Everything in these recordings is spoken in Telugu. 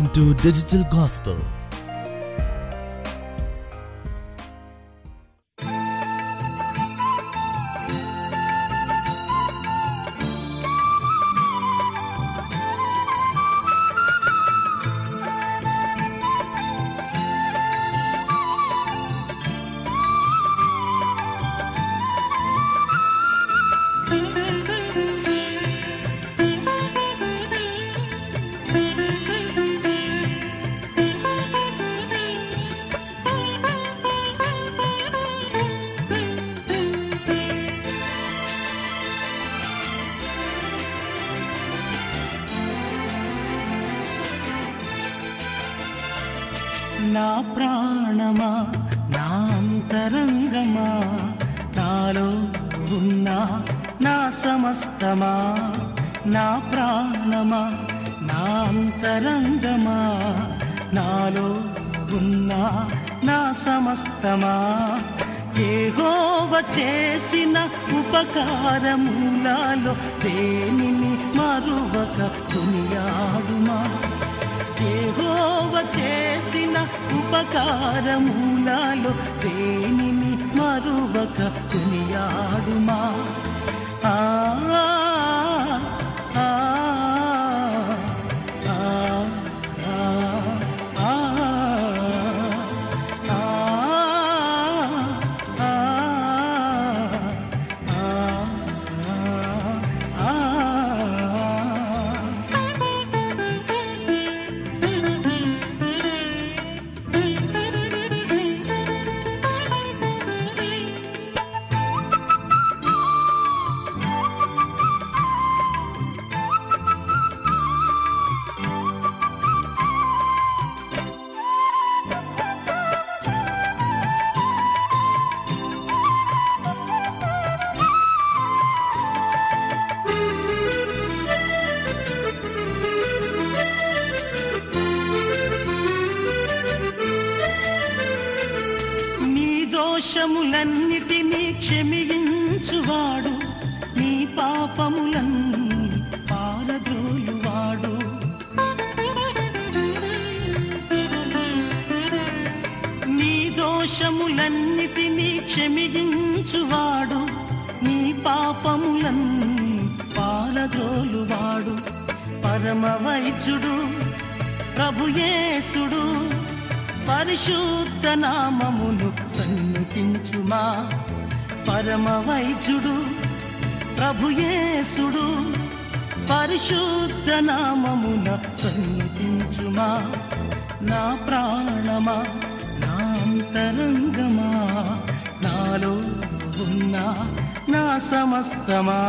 Welcome to Digital Gospel. నా ప్రాణమా నా అంతరంగమా నాలో ఉన్న నా సమస్తమా నా ప్రాణమా నా అంతరంగమా నాలో ఉన్న నా సమస్తమా ఏహోవ చేసిన ఉపకారములలో దేనిని మరువక దునియాడుమా యెహోవ చేసిన ఉపకారములలో దేనిని మరువక దునియాడుమా ఆ ఆ, ఆ, ఆ, ఆ, ఆ, ఆ, ఆ, ఆ. నీ దోషములన్నిటినీ క్షమించువాడు నీ పాపములన్నీ పారద్రోలువాడు నీ దోషములన్నిటినీ క్షమించువాడు నీ పాపములన్నీ పారద్రోలువాడు పరమ వైద్యుడు ప్రభుయేసుడు పరిశుద్ధ నామమును సన్నిధించుమా పరమ వైద్యుడు ప్రభుయేసుడు పరిశుద్ధ నామమున సన్నిధించుమా నా ప్రాణమా నా అంతరంగమా నాలో ఉన్న నా సమస్తమా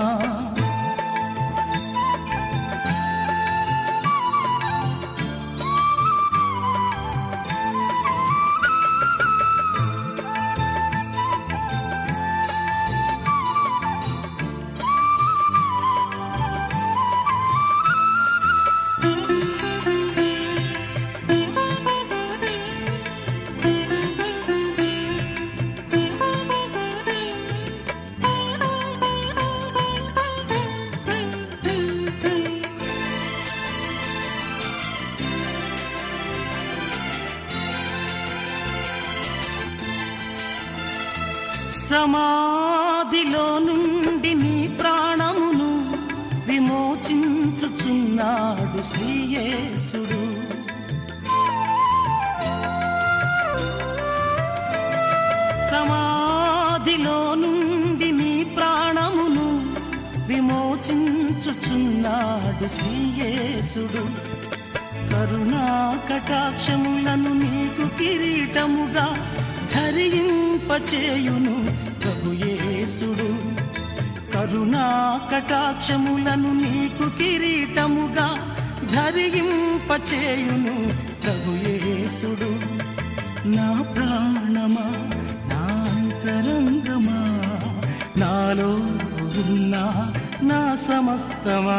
సమాధిలో నుండి నీ ప్రాణమును విమోచించుచున్నాడు శ్రీయేసుడు సమాధిలో నుండి నీ ప్రాణమును విమోచించుచున్నాడు శ్రీయేసుడు కరుణా కటాక్షములను నీకు కిరీటముగా ధరింపచేయును ప్రభుయేసుడు కరుణా కటాక్షములను నీకు కిరీటముగా ధరింపచేయును ప్రభుయేసుడు నా ప్రాణమా నా అంతరంగమా నాలో ఉన్న నా సమస్తమా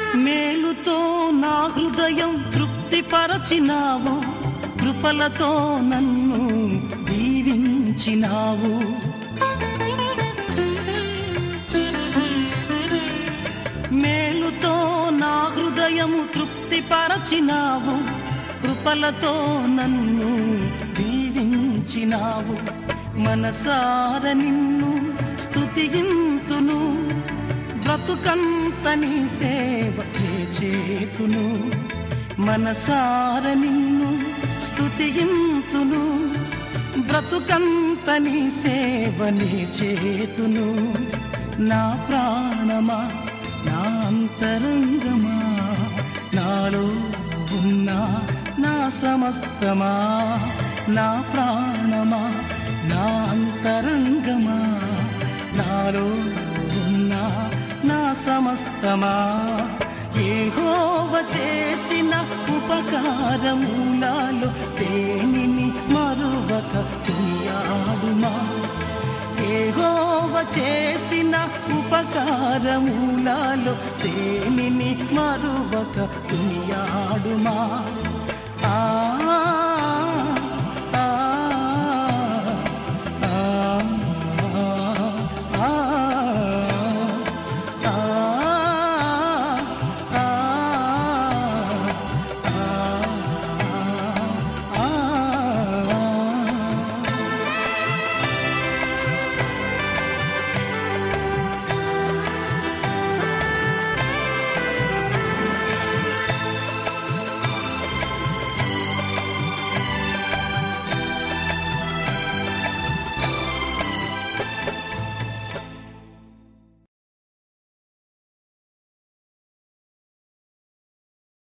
మేలుతో నా హృదయం తృప్తిపరచినావు కృపలతో నన్ను దీవించినావు మేలుతో నా హృదయము తృప్తిపరచినావు కృపలతో నన్ను దీవించినావు మనసార నిన్ను స్తుతింతును బ్రతుకంత నీ సేవ చేతును మనసార నిన్ను స్తుతింతును బ్రతుకంత నీ సేవని చేతును నా ప్రాణమా నా అంతరంగమా నాలో ఉన్న నా సమస్తమా నా ప్రాణమా నా అంతరంగమా నాలో ఉన్న నా సమస్తమా ఏహోవ చేసిన ఉపకారములలో దేనిని మరువక కొనియాడుమా ఏహోవ చేసిన ఉపకారములలో దేనిని మరువక కొనియాడుమా ఆ